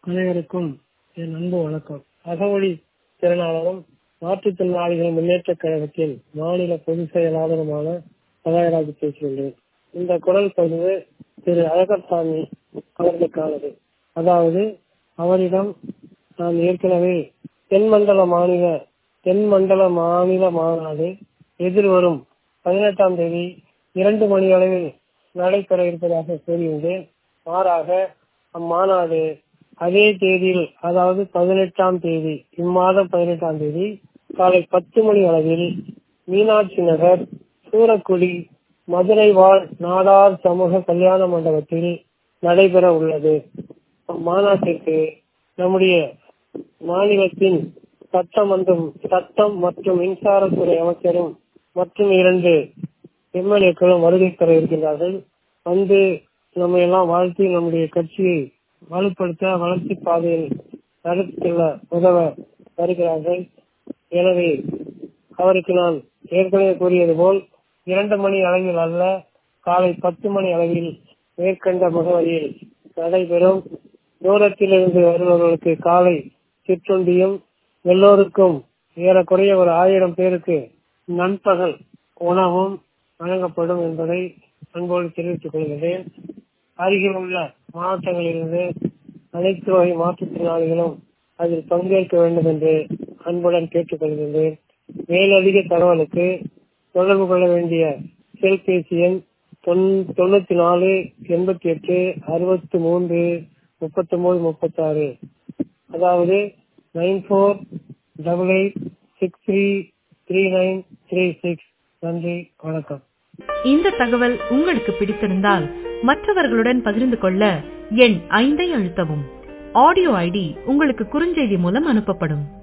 அனைவருக்கும் என் அன்பு வணக்கம் அகவழி திறனாளரும் மாற்றுத்திறனாளிகள் முன்னேற்றக் கழகத்தின் மாநில பொதுச் செயலாளருமான சகாயராஜ் பேசுகின்றேன் இந்த குரல் பதிவு திரு அழகர்சாமி அவர்களுக்கானது அதாவது அவரிடம் நான் ஏற்கனவே தென்மண்டல மாநில தென்மண்டல மாநில மாநாடு எதிர்வரும் பதினெட்டாம் தேதி இரண்டு மணி அளவில் நடைபெற இருப்பதாக கூறியிருந்தேன் மாறாக அம்மாநாடு அதே தேதியில் அதாவது பதினெட்டாம் தேதி இம்மாதம் பதினெட்டாம் தேதி காலை பத்து மணி அளவில் மீனாட்சி நகர் சூரக்குடி மதுரை வாழ் நாடார் சமூக கல்யாண மண்டபத்தில் நடைபெற உள்ளது அம்மாநாட்டிற்கு நம்முடைய மாநிலத்தின் சட்டம் மற்றும் சட்டம் மற்றும் மின்சாரத்துறை அமைச்சரும் மற்றும் இரண்டு எம்எல்ஏக்களும் வருகை தர இருக்கின்றார்கள் வந்து நம்ம எல்லாம் வாழ்த்தி நம்முடைய கட்சியை வலுப்படுத்த வளர்ச்சி பாதையில் நடத்தில உதவ வருகிறார்கள் எனவே அவருக்கு நான் ஏற்கனவே கூறியது போல் இரண்டு மணி அளவில் அல்ல காலை பத்து மணி அளவில் மேற்கண்ட முகவரியில் நடைபெறும் தூரத்திலிருந்து வருபவர்களுக்கு காலை சிற்றுண்டியும் எல்லோருக்கும் ஏறக்குறைய ஒரு ஆயிரம் பேருக்கு நண்பகல் உணவும் வழங்கப்படும் என்பதை அன்போடு தெரிவித்துக் கொள்கிறேன் அருகில் உள்ள மாவட்டங்களிலிருந்து அனைத்து வகை மாற்றுத்திறனாளிகளும் அதில் பங்கேற்க வேண்டும் என்று அன்புடன் கேட்டுக்கொள்கின்றேன் மேலதிக தகவலுக்கு தொடர்பு கொள்ள வேண்டிய செல்பேசி எண் தொண்ணூத்தி நாலு எண்பத்தி எட்டு அறுபத்தி மூன்று முப்பத்தி ஒன்பது முப்பத்தி ஆறு அதாவது nine four double eight six three three nine three six நன்றி வணக்கம் இந்த தகவல் உங்களுக்கு பிடித்திருந்தால் மற்றவர்களுடன் பகிர்ந்து கொள்ள எண் ஐந்தை அழுத்தவும் ஆடியோ ஐடி உங்களுக்கு குறுஞ்செய்தி மூலம் அனுப்பப்படும்